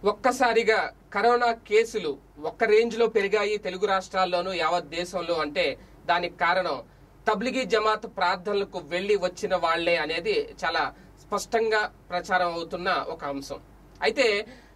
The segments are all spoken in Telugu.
ఒక్కసారిగా కరోనా కేసులు ఒక్క రేంజ్ లో పెరిగాయి తెలుగు రాష్ట్రాల్లోనూ యావత్ దేశంలో అంటే దానికి కారణం తబ్లిగీ జమాత్ ప్రార్థనలకు వెళ్లి వచ్చిన వాళ్లే అనేది చాలా స్పష్టంగా ప్రచారం అవుతున్న ఒక అంశం అయితే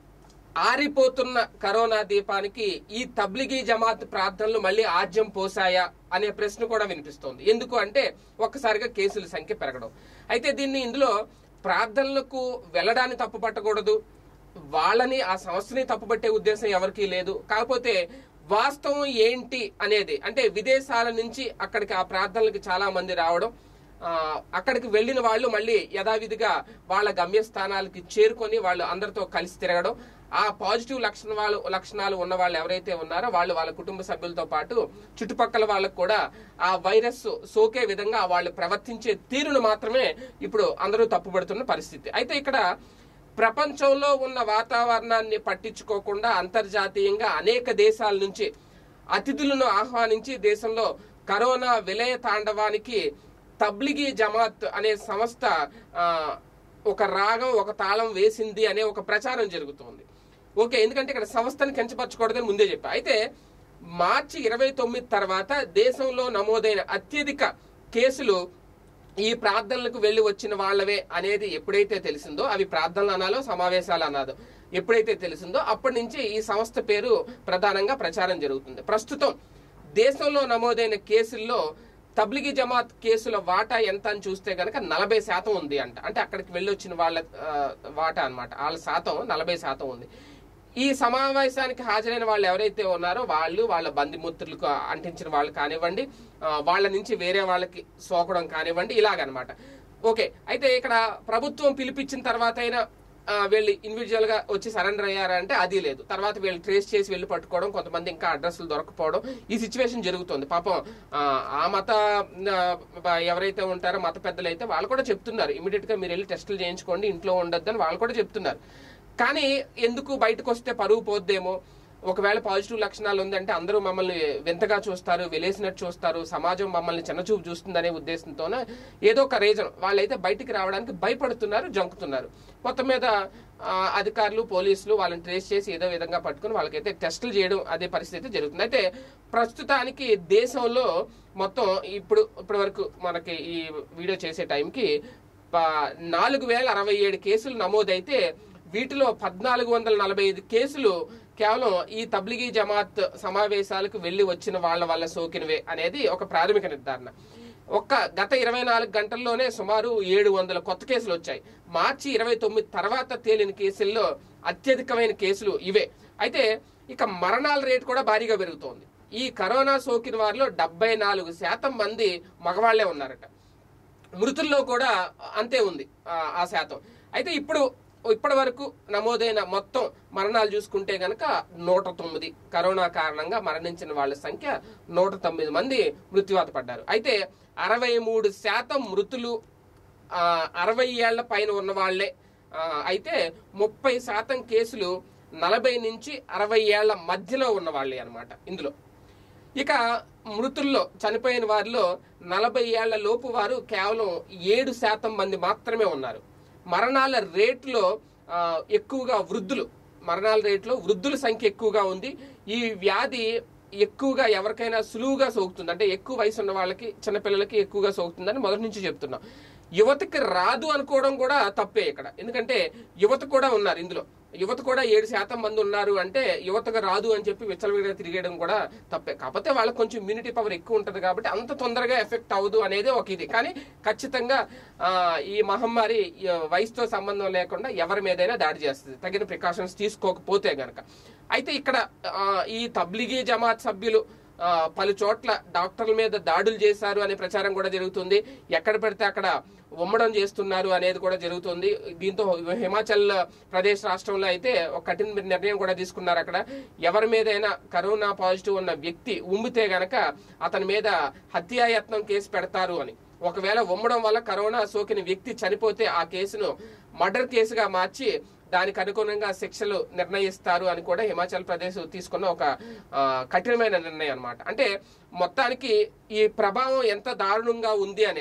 ఆరిపోతున్న కరోనా దీపానికి ఈ తబ్లిగీ జమాత్ ప్రార్థనలు మళ్ళీ ఆజ్యం పోసాయా అనే ప్రశ్న కూడా వినిపిస్తోంది ఎందుకు అంటే ఒక్కసారిగా కేసుల సంఖ్య పెరగడం అయితే దీన్ని ఇందులో ప్రార్థనలకు వెళ్ళడాన్ని తప్పుపట్టకూడదు వాళ్ళని ఆ సంస్థని తప్పుపట్టే ఉద్దేశం ఎవరికీ లేదు కాకపోతే వాస్తవం ఏంటి అనేది అంటే విదేశాల నుంచి అక్కడికి ఆ ప్రార్థనలకు చాలా మంది రావడం ఆ, అక్కడికి వెళ్ళిన వాళ్ళు మళ్ళీ యథావిధిగా వాళ్ళ గమ్యస్థానాలకి చేరుకొని వాళ్ళు అందరితో కలిసి తిరగడం ఆ పాజిటివ్ లక్షణ వాళ్ళు లక్షణాలు ఉన్న వాళ్ళు ఎవరైతే ఉన్నారో వాళ్ళు వాళ్ళ కుటుంబ సభ్యులతో పాటు చుట్టుపక్కల వాళ్ళకు కూడా ఆ వైరస్ సోకే విధంగా వాళ్ళు ప్రవర్తించే తీరును మాత్రమే ఇప్పుడు అందరూ తప్పుపడుతున్న పరిస్థితి అయితే ఇక్కడ ప్రపంచంలో ఉన్న వాతావరణాన్ని పట్టించుకోకుండా అంతర్జాతీయంగా అనేక దేశాల నుంచి అతిథులను ఆహ్వానించి దేశంలో కరోనా విలయ తాండవానికి తబ్లిగీ జమాత్ అనే సంస్థ ఆ, ఒక రాగం ఒక తాళం వేసింది అనే ఒక ప్రచారం జరుగుతోంది ఓకే ఎందుకంటే ఇక్కడ సంస్థను కించపరచకూడదని ముందే చెప్పా అయితే మార్చి ఇరవై తొమ్మిది తర్వాత దేశంలో నమోదైన అత్యధిక కేసులు ఈ ప్రార్థనలకు వెళ్లి వచ్చిన వాళ్ళవే అనేది ఎప్పుడైతే తెలిసిందో అవి ప్రార్థనలు అనాలో సమావేశాలు అనాదో ఎప్పుడైతే తెలిసిందో అప్పటి నుంచి ఈ సంస్థ పేరు ప్రధానంగా ప్రచారం జరుగుతుంది ప్రస్తుతం దేశంలో నమోదైన కేసుల్లో తబ్లిగీ జమాత్ కేసుల వాటా ఎంత అని చూస్తే కనుక నలభై శాతం ఉంది అంట అంటే అక్కడికి వెళ్ళి వచ్చిన వాళ్ళ ఆ, వాటా అన్నమాట వాళ్ళ శాతం నలభై శాతం ఉంది ఈ సమావేశానికి హాజరైన వాళ్ళు ఎవరైతే ఉన్నారో వాళ్ళు వాళ్ళ బంధుమిత్రులకు అంటించిన వాళ్ళు కానివ్వండి ఆ, వాళ్ళ నుంచి వేరే వాళ్ళకి సోకడం కానివ్వండి ఇలాగనమాట ఓకే అయితే ఇక్కడ ప్రభుత్వం పిలిపించిన తర్వాత అయినా ఆ, వీళ్ళు ఇండివిజువల్ గా వచ్చి సరెండర్ అయ్యారంటే అది లేదు తర్వాత వీళ్ళు ట్రేస్ చేసి వెళ్ళి పట్టుకోవడం కొంతమంది ఇంకా అడ్రస్లు దొరకపోవడం ఈ సిచ్యువేషన్ జరుగుతుంది పాపం ఆ, ఆ మత ఆ, ఎవరైతే ఉంటారో మత పెద్దలు అయితే వాళ్ళు కూడా చెప్తున్నారు ఇమీడియట్ గా మీరు వెళ్ళి టెస్టులు చేయించుకోండి ఇంట్లో ఉండొద్దని వాళ్ళు కూడా చెప్తున్నారు కానీ ఎందుకు బయటకు వస్తే పరువు పోద్దేమో ఒకవేళ పాజిటివ్ లక్షణాలు ఉందంటే అందరూ మమ్మల్ని వింతగా చూస్తారు వెలేసినట్టు చూస్తారు సమాజం మమ్మల్ని చిన్నచూపు చూస్తుందనే ఉద్దేశంతోనే ఏదో ఒక రీజన్ వాళ్ళైతే బయటికి రావడానికి భయపడుతున్నారు జంకుతున్నారు మొత్తం మీద ఆ, అధికారులు పోలీసులు వాళ్ళని ట్రేస్ చేసి ఏదో విధంగా పట్టుకుని వాళ్ళకైతే టెస్టులు చేయడం అదే పరిస్థితి జరుగుతుంది అయితే ప్రస్తుతానికి దేశంలో మొత్తం ఇప్పుడు ఇప్పటి వరకు మనకి ఈ వీడియో చేసే టైంకి ప- నాలుగు వేల అరవై ఏడు కేసులు నమోదైతే వీటిలో పద్నాలుగు వందల నలభై ఐదు కేసులు కేవలం ఈ తబ్లిగీ జమాత్ సమావేశాలకు వెళ్లి వచ్చిన వాళ్ళ వల్ల సోకినవే అనేది ఒక ప్రాథమిక నిర్ధారణ ఒక్క గత ఇరవై నాలుగు గంటల్లోనే సుమారు ఏడు వందల కొత్త కేసులు వచ్చాయి మార్చి ఇరవై తొమ్మిది తర్వాత తేలిన కేసుల్లో అత్యధికమైన కేసులు ఇవే అయితే ఇక మరణాల రేటు కూడా భారీగా పెరుగుతోంది ఈ కరోనా సోకిన వారిలో డెబ్బై నాలుగు శాతం మంది మగవాళ్లే ఉన్నారట మృతుల్లో కూడా అంతే ఉంది ఆ, ఆ శాతం అయితే ఇప్పుడు ఇప్పటి వరకు నమోదైన మొత్తం మరణాలు చూసుకుంటే గనక నూట తొమ్మిది కరోనా కారణంగా మరణించిన వాళ్ళ సంఖ్య నూట తొమ్మిది మంది మృత్యువాత పడ్డారు అయితే అరవై మూడు శాతం మృతులు ఆ, అరవై ఏళ్ల పైన ఉన్న వాళ్లే ఆ, అయితే ముప్పై శాతం కేసులు నలభై నుంచి అరవై ఏళ్ల మధ్యలో ఉన్న వాళ్ళే అన్నమాట ఇందులో ఇక మృతుల్లో చనిపోయిన వారిలో నలభై ఏళ్ల లోపు వారు కేవలం ఏడు శాతం మంది మాత్రమే ఉన్నారు మరణాల రేట్లో ఆ, ఎక్కువగా వృద్ధులు మరణాల రేట్లో వృద్ధుల సంఖ్య ఎక్కువగా ఉంది ఈ వ్యాధి ఎక్కువగా ఎవరికైనా సులువుగా సోకుతుంది అంటే ఎక్కువ వయసు ఉన్న వాళ్ళకి చిన్నపిల్లలకి ఎక్కువగా సోకుతుందని మొదటి నుంచి చెప్తున్నాం యువతకి రాదు అనుకోవడం కూడా తప్పే ఇక్కడ ఎందుకంటే యువత కూడా ఉన్నారు ఇందులో యువత కూడా ఏడు శాతం మంది ఉన్నారు అంటే యువతకు రాదు అని చెప్పి విచ్చలవిడిగా తిరిగేయడం కూడా తప్పే కాకపోతే వాళ్ళకి కొంచెం ఇమ్యూనిటీ పవర్ ఎక్కువ ఉంటుంది కాబట్టి అంత తొందరగా ఎఫెక్ట్ అవ్వదు అనేది ఒక ఇది కానీ ఖచ్చితంగా ఆ, ఈ మహమ్మారి ఈ వయసుతో సంబంధం లేకుండా ఎవరి మీదైనా దాడి చేస్తుంది తగిన ప్రికాషన్స్ తీసుకోకపోతే గనక అయితే ఇక్కడ ఆ, ఈ తబ్లిగీ జమాత్ సభ్యులు ఆ, పలు చోట్ల డాక్టర్ల మీద దాడులు చేశారు అనే ప్రచారం కూడా జరుగుతుంది ఎక్కడ పెడితే అక్కడ ఉమ్మడం చేస్తున్నారు అనేది కూడా జరుగుతుంది దీంతో హిమాచల్ ప్రదేశ్ రాష్ట్రంలో అయితే ఒక కఠిన నిర్ణయం కూడా తీసుకున్నారు అక్కడ ఎవరి మీదైనా కరోనా పాజిటివ్ ఉన్న వ్యక్తి ఉమ్మితే గనక అతని మీద హత్యాయత్నం కేసు పెడతారు అని ఒకవేళ ఉమ్మడం వల్ల కరోనా సోకిన వ్యక్తి చనిపోతే ఆ కేసును మర్డర్ కేసుగా మార్చి దానికి అనుగుణంగా శిక్షలు నిర్ణయిస్తారు అని కూడా హిమాచల్ ప్రదేశ్ తీసుకున్న ఒక ఆ, కఠినమైన నిర్ణయం అన్నమాట అంటే మొత్తానికి ఈ ప్రభావం ఎంత దారుణంగా ఉంది అనేది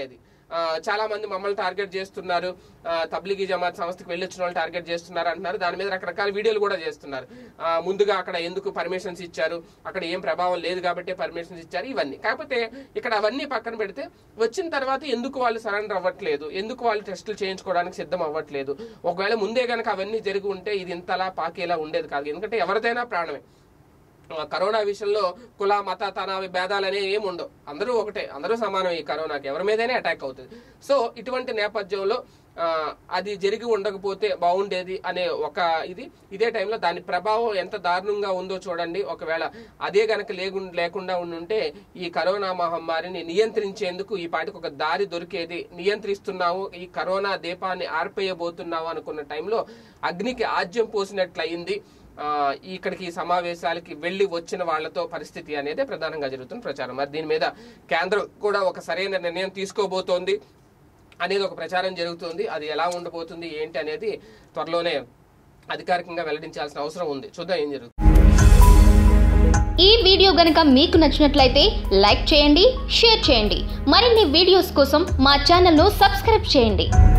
ఆ, చాలా మంది మమ్మల్ని టార్గెట్ చేస్తున్నారు ఆ, తబ్లిగీ జమాత్ సంస్థకి వెళ్ళి వచ్చిన వాళ్ళు టార్గెట్ చేస్తున్నారు అంటున్నారు దాని మీద రకరకాల వీడియోలు కూడా చేస్తున్నారు ఆ, ముందుగా అక్కడ ఎందుకు పర్మిషన్స్ ఇచ్చారు అక్కడ ఏం ప్రభావం లేదు కాబట్టి పర్మిషన్స్ ఇచ్చారు ఇవన్నీ కాకపోతే ఇక్కడ అవన్నీ పక్కన పెడితే వచ్చిన తర్వాత ఎందుకు వాళ్ళు సరెండర్ అవ్వట్లేదు ఎందుకు వాళ్ళు టెస్టులు చేయించుకోవడానికి సిద్ధం అవ్వట్లేదు ఒకవేళ ముందే గనక అవన్నీ జరిగి ఉంటే ఇది ఇంతలా పాకేలా ఉండేది కాదు ఎందుకంటే ఎవరిదైనా ప్రాణమే ఆ, కరోనా విషయంలో కుల మత తన భేదాలు అనేవి ఏమి ఉండవు అందరూ ఒకటే అందరూ సమానం ఈ కరోనాకి ఎవరి మీదైనా అటాక్ అవుతుంది సో ఇటువంటి నేపథ్యంలో ఆ, అది జరిగి ఉండకపోతే బాగుండేది అనే ఒక ఇది ఇదే టైంలో దాని ప్రభావం ఎంత దారుణంగా ఉందో చూడండి ఒకవేళ అదే గనక లేకు లేకుండా ఉండుంటే ఈ కరోనా మహమ్మారిని నియంత్రించేందుకు ఈ పాటికి ఒక దారి దొరికేది నియంత్రిస్తున్నాము ఈ కరోనా దీపాన్ని ఆర్పేయబోతున్నాము అనుకున్న టైంలో అగ్నికి ఆజ్యం పోసినట్లయింది ఆ, ఇక్కడికి ఈ సమావేశాలకి వెళ్లి వచ్చిన వాళ్ళతో పరిస్థితి అనేది ప్రధానంగా జరుగుతున్న ప్రచారం మరి దీని మీద కేంద్రం కూడా ఒక సరైన నిర్ణయం తీసుకోబోతోంది అనేది ఒక ప్రచారం జరుగుతుంది అది ఎలా ఉండబోతుంది ఏంటి అనేది త్వరలోనే అధికారికంగా వెల్లడించాల్సిన అవసరం ఉంది చూద్దాం ఏం జరుగుతుంది ఈ వీడియో గనుక మీకు నచ్చినట్లయితే లైక్ చేయండి షేర్ చేయండి మరిన్ని వీడియోస్ కోసం మా ఛానల్ను సబ్స్క్రైబ్ చేయండి